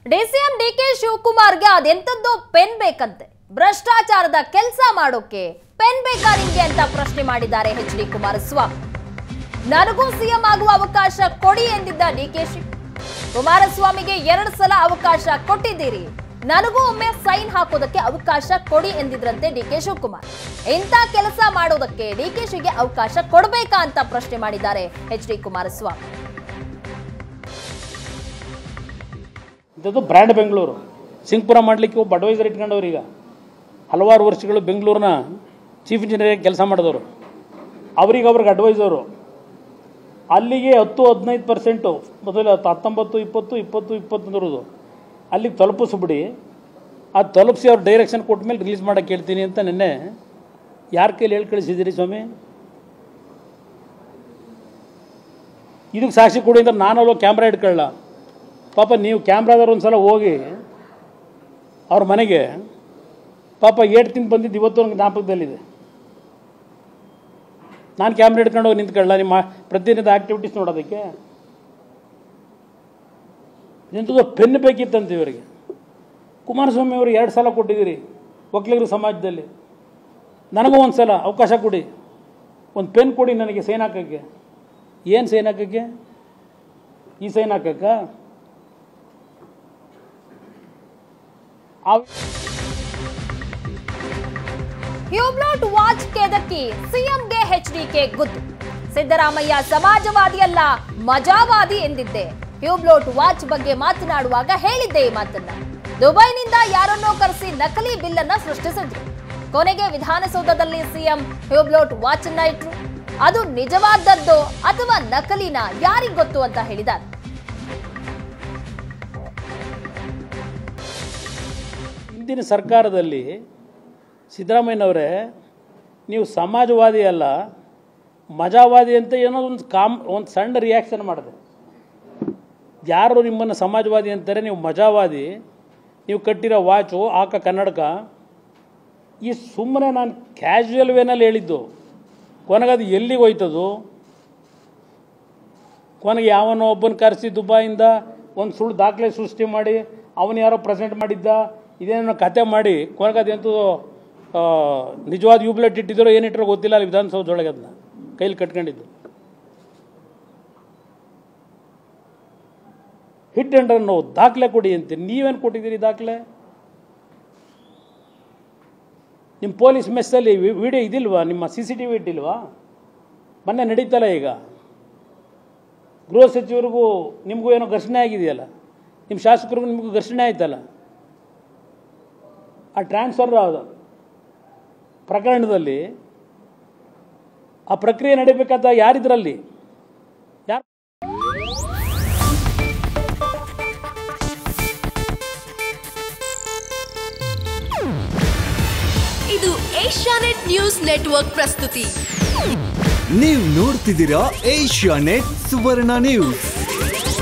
DCM DK ಶಿವಕುಮಾರ್ಗೆ ಅದೆಂತದ್ದು pen ಬೇಕಂತೆ ಭ್ರಷ್ಟಾಚಾರದ ಕೆಲಸ ಮಾಡೋಕೆ ಪೆನ್ ಬೇಕಾ ನಿಮ್ಗೆ ಅಂತ ಪ್ರಶ್ನೆ ಮಾಡಿದ್ದಾರೆ ಎಚ್ ಡಿ ಕುಮಾರಸ್ವಾಮಿ ನನಗೂ ಸಿಎಂ ಆಗುವ ಅವಕಾಶ ಕೊಡಿ ಎಂದಿದ್ದ ಡಿಕೆಶಿ ಕುಮಾರಸ್ವಾಮಿಗೆ ಎರಡು ಸಲ ಅವಕಾಶ ಕೊಟ್ಟಿದ್ದೀರಿ ನನಗೂ ಒಮ್ಮೆ ಸೈನ್ ಹಾಕೋದಕ್ಕೆ ಅವಕಾಶ ಕೊಡಿ ಎಂದಿದ್ರಂತೆ ಡಿಕೆ ಶಿವಕುಮಾರ್ ಇಂಥ ಕೆಲಸ ಮಾಡೋದಕ್ಕೆ ಡಿಕೆಶಿಗೆ ಅವಕಾಶ ಕೊಡಬೇಕಾ ಅಂತ ಪ್ರಶ್ನೆ ಮಾಡಿದ್ದಾರೆ ಎಚ್ ಡಿ ಕುಮಾರಸ್ವಾಮಿ ಇಂಥದ್ದು ಬ್ರ್ಯಾಂಡ್ ಬೆಂಗಳೂರು ಸಿಂಗ್ಪುರ ಮಾಡಲಿಕ್ಕೆ ಒಬ್ಬ ಅಡ್ವೈಸರ್ ಇಟ್ಕೊಂಡವ್ರು ಈಗ ಹಲವಾರು ವರ್ಷಗಳು ಬೆಂಗಳೂರಿನ ಚೀಫ್ ಇಂಜಿನಿಯರ್ ಕೆಲಸ ಮಾಡಿದವರು ಅವ್ರಿಗೆ ಅವ್ರಿಗೆ ಅಡ್ವೈಸರು ಅಲ್ಲಿಗೆ ಹತ್ತು ಹದಿನೈದು ಪರ್ಸೆಂಟು ಮೊದಲು ಹತ್ತು- ಹತ್ತೊಂಬತ್ತು ಇಪ್ಪತ್ತು ಇಪ್ಪತ್ತು ಇಪ್ಪತ್ತೊಂದರದು ಅಲ್ಲಿಗೆ ತಲುಪಿಸ್ಬಿಡಿ ಅದು ತಲುಪಿಸಿ ಅವ್ರು ಡೈರೆಕ್ಷನ್ ಕೊಟ್ಟ ಮೇಲೆ ರಿಲೀಸ್ ಮಾಡೋಕ್ಕೆ ಹೇಳ್ತೀನಿ ಅಂತ ನಿನ್ನೆ ಯಾರ ಕೈಲಿ ಹೇಳಿ ಕಳಿಸಿದ್ದೀರಿ ಸ್ವಾಮಿ ಇದಕ್ಕೆ ಸಾಕ್ಷಿ ಕೊಡಿ ಅಂದ್ರೆ ನಾನಲ್ಲೋ ಕ್ಯಾಮ್ರಾ ಇಟ್ಕೊಳ್ಳ ಪಾಪ ನೀವು ಕ್ಯಾಮ್ರಾದವ್ರು ಒಂದು ಸಲ ಹೋಗಿ ಅವ್ರ ಮನೆಗೆ ಪಾಪ ಏಟ್ ತಿಂದು ಬಂದಿದ್ದು ಇವತ್ತು ನನಗೆ ಜ್ಞಾಪಕದಲ್ಲಿದೆ ನಾನು ಕ್ಯಾಮ್ರಾ ಹಿಡ್ಕೊಂಡು ಹೋಗಿ ನಿಂತ್ಕೊಳ್ಳ ನಿಮ್ಮ ಪ್ರತಿದಿನದ ಆ್ಯಕ್ಟಿವಿಟೀಸ್ ನೋಡೋದಕ್ಕೆ ಎಂಥದ್ದು ಪೆನ್ ಬೇಕಿತ್ತಂತ ಇವರಿಗೆ ಕುಮಾರಸ್ವಾಮಿ ಅವರು ಎರಡು ಸಲ ಕೊಟ್ಟಿದ್ದೀರಿ ಒಕ್ಕಲಿಗರ ಸಮಾಜದಲ್ಲಿ ನನಗೂ ಒಂದು ಸಲ ಅವಕಾಶ ಕೊಡಿ ಒಂದು ಪೆನ್ ಕೊಡಿ ನನಗೆ ಸೈನ್ ಹಾಕೋಕ್ಕೆ ಏನು ಸೈನ್ ಹಾಕೋಕ್ಕೆ ಈ ಸೈನ್ ಹಾಕಕ್ಕ ಆ ಹ್ಯೂಬ್ಲಾಟ್ ವಾಚ್ ಕೆದಕಿ ಸಿಎಂಗೆ ಎಚ್ಡಿಕೆ ಗುದ್ದು ಸಿದ್ದರಾಮಯ್ಯ ಸಮಾಜವಾದಿ ಅಲ್ಲ ಮಜಾವಾದಿ ಎಂದಿದ್ದೆ ಹ್ಯೂಬ್ಲೋಟ್ ವಾಚ್ ಬಗ್ಗೆ ಮಾತನಾಡುವಾಗ ಹೇಳಿದ್ದೆ ಈ ಮಾತನ್ನ ದುಬೈನಿಂದ ಯಾರನ್ನೋ ಕರೆಸಿ ನಕಲಿ ಬಿಲ್ ಅನ್ನ ಸೃಷ್ಟಿಸಿದ್ರು ಕೊನೆಗೆ ವಿಧಾನಸೌಧದಲ್ಲಿ ಸಿಎಂ ಹ್ಯೂಬ್ಲೋಟ್ ವಾಚ್ ಅನ್ನ ಇಟ್ರು ಅದು ನಿಜವಾದದ್ದೋ ಅಥವಾ ನಕಲಿನ ಯಾರಿಗ್ ಗೊತ್ತು ಅಂತ ಹೇಳಿದ್ದಾರೆ ಹಿಂದಿನ ಸರ್ಕಾರದಲ್ಲಿ ಸಿದ್ದರಾಮಯ್ಯನವರೇ ನೀವು ಸಮಾಜವಾದಿ ಅಲ್ಲ ಮಜಾವಾದಿ ಅಂತ ಏನೋ ಒಂದು ಕಾಮ್ ಒಂದು ಸಣ್ಣ ರಿಯಾಕ್ಷನ್ ಮಾಡಿದೆ ಯಾರು ನಿಮ್ಮನ್ನು ಸಮಾಜವಾದಿ ಅಂತಾರೆ ನೀವು ಮಜಾವಾದಿ ನೀವು ಕಟ್ಟಿರೋ ವಾಚು ಆಕ ಕನ್ನಡಕ ಈ ಸುಮ್ಮನೆ ನಾನು ಕ್ಯಾಶುವಲ್ ವೇನಲ್ಲಿ ಹೇಳಿದ್ದು ಕೊನೆಗೆ ಅದು ಎಲ್ಲಿಗೆ ಹೋಯ್ತದು ಕೊನೆಗೆ ಯಾವನೋ ಒಬ್ಬನ ಕರೆಸಿ ದುಬೈಯಿಂದ ಒಂದು ಸುಳ್ಳು ದಾಖಲೆ ಸೃಷ್ಟಿ ಮಾಡಿ ಅವನು ಯಾರೋ ಪ್ರೆಸೆಂಟ್ ಮಾಡಿದ್ದ ಇದೇನೋ ಕತೆ ಮಾಡಿ ಕೊನೆಗೆ ಅದೆಂತೂ ನಿಜವಾದ ಯೂಬ್ಲೆಟ್ ಇಟ್ಟಿದ್ದಾರೋ ಏನಿಟ್ಟರೋ ಗೊತ್ತಿಲ್ಲ ಅಲ್ಲಿ ವಿಧಾನಸೌಧದೊಳಗೆ ಅದನ್ನ ಕೈಲಿ ಕಟ್ಕೊಂಡಿದ್ದು ಹಿಟ್ ಅಂಡ್ ರನ್ ದಾಖಲೆ ಕೊಡಿ ಅಂತೀರಿ ನೀವೇನು ಕೊಟ್ಟಿದ್ದೀರಿ ದಾಖಲೆ ನಿಮ್ಮ ಪೊಲೀಸ್ ಮೆಸ್ಸಲ್ಲಿ ವಿಡಿಯೋ ಇದಿಲ್ವಾ ನಿಮ್ಮ ಸಿ ಸಿ ಟಿ ವಿ ಇಟ್ಟಿಲ್ವಾ ಮೊನ್ನೆ ನಡೀತಲ್ಲ ಈಗ ಗೃಹ ಸಚಿವರಿಗೂ ನಿಮಗೂ ಏನೋ ಘರ್ಷಣೆ ಆಗಿದೆಯಲ್ಲ ನಿಮ್ಮ ಶಾಸಕರಿಗೂ ನಿಮಗೂ ಘರ್ಷಣೆ ಆಯ್ತಲ್ಲ ಆ ಟ್ರಾನ್ಸ್ಫರ್ ಪ್ರಕರಣದಲ್ಲಿ ಆ ಪ್ರಕ್ರಿಯೆ ನಡೀಬೇಕಾದ ಯಾರಿದ್ರಲ್ಲಿ ಯಾರು ಇದು ಏಷ್ಯಾನೆಟ್ ನ್ಯೂಸ್ ನೆಟ್ವರ್ಕ್ ಪ್ರಸ್ತುತಿ ನೀವು ನೋಡ್ತಿದ್ದೀರಾ ಏಷ್ಯಾ ನೆಟ್ ಸುವರ್ಣ ನ್ಯೂಸ್